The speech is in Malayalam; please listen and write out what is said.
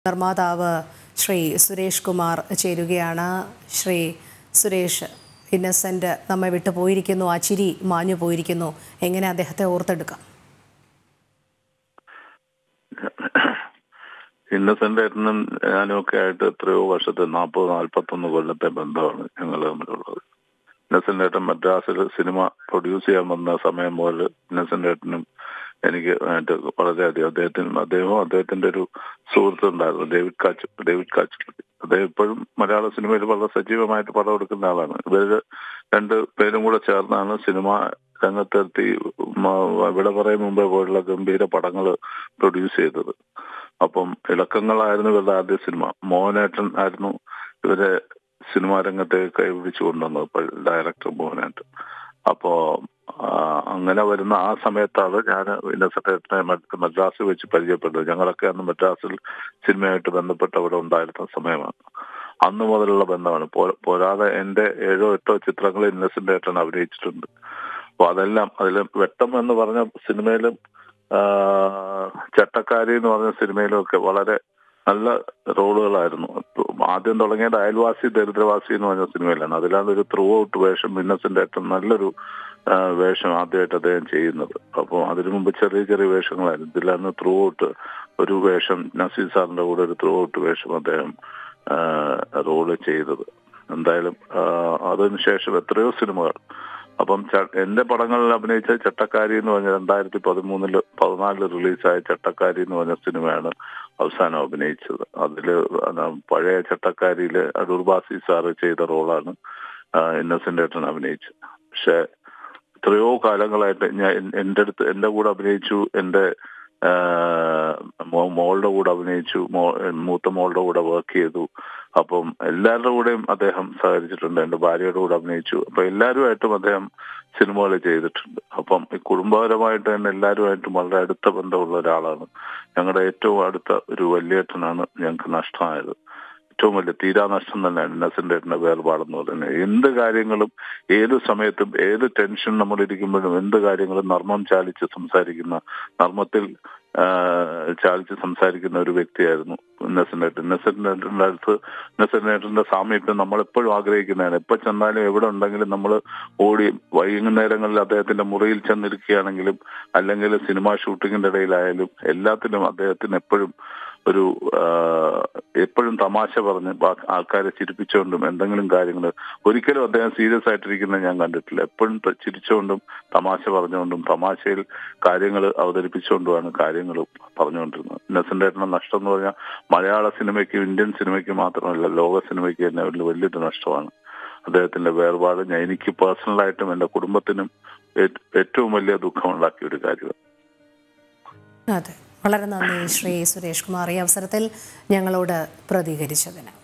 നിർമ്മാതാവ് ശ്രീ സുരേഷ് കുമാർ ചേരുകയാണ് ശ്രീ സുരേഷ് ഇന്നസെന്റ് നമ്മെ വിട്ടു പോയിരിക്കുന്നു ആ ചിരി മാഞ്ഞു പോയിരിക്കുന്നു എങ്ങനെ അദ്ദേഹത്തെ ഓർത്തെടുക്കാം ഇന്നസെന്റ് ഏട്ടനും ഞാനും ഒക്കെ ആയിട്ട് എത്രയോ വർഷത്തെ നാൽപ്പത് നാൽപ്പത്തൊന്ന് കൊല്ലത്തെ ബന്ധമാണ് ഞങ്ങൾ തമ്മിലുള്ളത് ഇന്നസെന്റ് ഏട്ടൻ മദ്രാസിൽ സിനിമ പ്രൊഡ്യൂസ് ചെയ്യാൻ വന്ന സമയം മുതൽ ഇന്നസെന്റ് ഏട്ടനും എനിക്ക് ആയിട്ട് വളരെയധികം അദ്ദേഹത്തിന് അദ്ദേഹവും അദ്ദേഹത്തിന്റെ ഒരു സുഹൃത്തുണ്ടായിരുന്നു ഡേവിഡ് കാച്ച് ഡേവിഡ് കാച്ച് അദ്ദേഹം ഇപ്പോഴും മലയാള സിനിമയിൽ വളരെ സജീവമായിട്ട് പടം എടുക്കുന്ന ആളാണ് ഇവര് രണ്ട് പേരും കൂടെ ചേർന്നാണ് സിനിമ രംഗത്തെത്തി ഇവിടെ പറയും മുമ്പേ പോലുള്ള ഗംഭീര പടങ്ങൾ പ്രൊഡ്യൂസ് ചെയ്തത് അപ്പം ഇളക്കങ്ങളായിരുന്നു ഇവരുടെ ആദ്യ സിനിമ മോഹനേട്ടൻ ആയിരുന്നു ഇവരെ സിനിമാ രംഗത്തെ കൈപിടിച്ചു കൊണ്ടുവന്നത് ഡയറക്ടർ മോഹനേട്ടൻ അപ്പോ അങ്ങനെ വരുന്ന ആ സമയത്താണ് ഞാൻ ഇന്നസെന്റേട്ടനെ മദ്രാസിൽ വെച്ച് പരിചയപ്പെട്ടത് ഞങ്ങളൊക്കെ അന്ന് മദ്രാസിൽ സിനിമയായിട്ട് ബന്ധപ്പെട്ട് അവിടെ ഉണ്ടായിരുന്ന സമയമാണ് അന്ന് മുതലുള്ള ബന്ധമാണ് പോരാതെ എന്റെ ഏഴോ എട്ടോ ചിത്രങ്ങളിൽ ഇന്നസെന്റ് ഏട്ടൻ അഭിനയിച്ചിട്ടുണ്ട് അപ്പൊ അതെല്ലാം അതിൽ വെട്ടം എന്ന് പറഞ്ഞ സിനിമയിലും ചട്ടക്കാരി എന്ന് പറഞ്ഞ സിനിമയിലും ഒക്കെ വളരെ നല്ല റോളുകളായിരുന്നു ആദ്യം തുടങ്ങിയത് അയൽവാസി ദരിദ്രവാസി എന്ന് പറഞ്ഞ സിനിമയിലാണ് അതിലാണ് ഒരു ത്രൂ ഔട്ട് വേഷം ഇന്നസെന്റ് ഏട്ടൻ നല്ലൊരു വേഷം ആദ്യമായിട്ട് അദ്ദേഹം ചെയ്യുന്നത് അപ്പോൾ അതിനു മുമ്പ് ചെറിയ ചെറിയ വേഷങ്ങളായിരുന്നു ഇതിലാണ് ത്രൂ ഔട്ട് ഒരു വേഷം നസീർ സാറിന്റെ കൂടെ ഒരു ത്രൂ ഔട്ട് വേഷം അദ്ദേഹം റോള് ചെയ്തത് എന്തായാലും അതിനുശേഷം എത്രയോ സിനിമകൾ അപ്പം എന്റെ പടങ്ങളിൽ അഭിനയിച്ച ചട്ടക്കാരി എന്ന് പറഞ്ഞ രണ്ടായിരത്തി പതിമൂന്നില് പതിനാലില് റിലീസായ ചട്ടക്കാരി എന്ന് പറഞ്ഞ സിനിമയാണ് അവസാനം അഭിനയിച്ചത് അതില് പഴയ ചട്ടക്കാരിയില് അടൂർ ബാസി സാറ് ചെയ്ത റോളാണ് ഇന്നസെന്റ് ഏട്ടൻ അഭിനയിച്ചത് പക്ഷെ എത്രയോ കാലങ്ങളായിട്ട് ഞാൻ എന്റെ അടുത്ത് എന്റെ കൂടെ അഭിനയിച്ചു എന്റെ മോളുടെ കൂടെ അഭിനയിച്ചു മൂത്ത മോളുടെ കൂടെ വർക്ക് ചെയ്തു അപ്പം എല്ലാവരുടെ കൂടെയും അദ്ദേഹം സഹകരിച്ചിട്ടുണ്ട് എന്റെ ഭാര്യയുടെ കൂടെ അഭിനയിച്ചു അപ്പൊ എല്ലാവരുമായിട്ടും അദ്ദേഹം സിനിമകൾ ചെയ്തിട്ടുണ്ട് അപ്പം ഈ കുടുംബപരമായിട്ട് തന്നെ എല്ലാവരുമായിട്ടും വളരെ അടുത്ത ബന്ധമുള്ള ഒരാളാണ് ഞങ്ങളുടെ ഏറ്റവും അടുത്ത ഒരു വലിയേട്ടനാണ് ഞങ്ങൾക്ക് നഷ്ടമായത് ഏറ്റവും വലിയ തീരാനഷ്ടം തന്നെയാണ് ഇന്നസെന്റ് ഏട്ടന്റെ വേർപാടെന്ന് പറയുന്നത് എന്ത് കാര്യങ്ങളും ഏത് സമയത്തും ഏത് ടെൻഷൻ നമ്മൾ ഇരിക്കുമ്പോഴും എന്ത് കാര്യങ്ങളും നർമ്മം ചാലിച്ച് സംസാരിക്കുന്ന നർമ്മത്തിൽ ചാലിച്ച് സംസാരിക്കുന്ന ഒരു വ്യക്തിയായിരുന്നു ഇന്നസെന്റ് ഏട്ടൻ ഇന്നസെന്റ് ഏട്ടന്റെ അടുത്ത് ഇന്നസെന്റ് ഏട്ടന്റെ സാമീപ്യം നമ്മൾ എപ്പോഴും ആഗ്രഹിക്കുന്നതാണ് എപ്പോ ചെന്നാലും എവിടെ ഉണ്ടെങ്കിലും നമ്മൾ ഓടി വൈകുന്നേരങ്ങളിൽ അദ്ദേഹത്തിന്റെ മുറിയിൽ ചെന്നിരിക്കുകയാണെങ്കിലും അല്ലെങ്കിൽ സിനിമാ ഷൂട്ടിങ്ങിന്റെ ഇടയിലായാലും എല്ലാത്തിനും അദ്ദേഹത്തിന് എപ്പോഴും ഒരു എപ്പോഴും തമാശ പറഞ്ഞ് ആൾക്കാരെ ചിരിപ്പിച്ചുകൊണ്ടും എന്തെങ്കിലും കാര്യങ്ങൾ ഒരിക്കലും അദ്ദേഹം സീരിയസ് ആയിട്ടിരിക്കുന്നത് ഞാൻ കണ്ടിട്ടില്ല എപ്പോഴും ചിരിച്ചുകൊണ്ടും തമാശ പറഞ്ഞുകൊണ്ടും തമാശയിൽ കാര്യങ്ങൾ അവതരിപ്പിച്ചുകൊണ്ടുമാണ് കാര്യങ്ങൾ പറഞ്ഞുകൊണ്ടിരുന്നത് ഇന്നസെന്റ് ഏട്ടന്റെ നഷ്ടം എന്ന് പറഞ്ഞാൽ മലയാള സിനിമയ്ക്കും ഇന്ത്യൻ സിനിമയ്ക്കും മാത്രമല്ല ലോക സിനിമയ്ക്ക് തന്നെ ഒരു വലിയൊരു നഷ്ടമാണ് അദ്ദേഹത്തിന്റെ വേർപാട് ഞാൻ എനിക്ക് പേഴ്സണലായിട്ടും എന്റെ കുടുംബത്തിനും ഏറ്റവും വലിയ ദുഃഖമുണ്ടാക്കിയ ഒരു കാര്യമാണ് അതെ വളരെ നന്ദി ശ്രീ സുരേഷ് കുമാർ ഈ അവസരത്തിൽ ഞങ്ങളോട് പ്രതികരിച്ചതിന്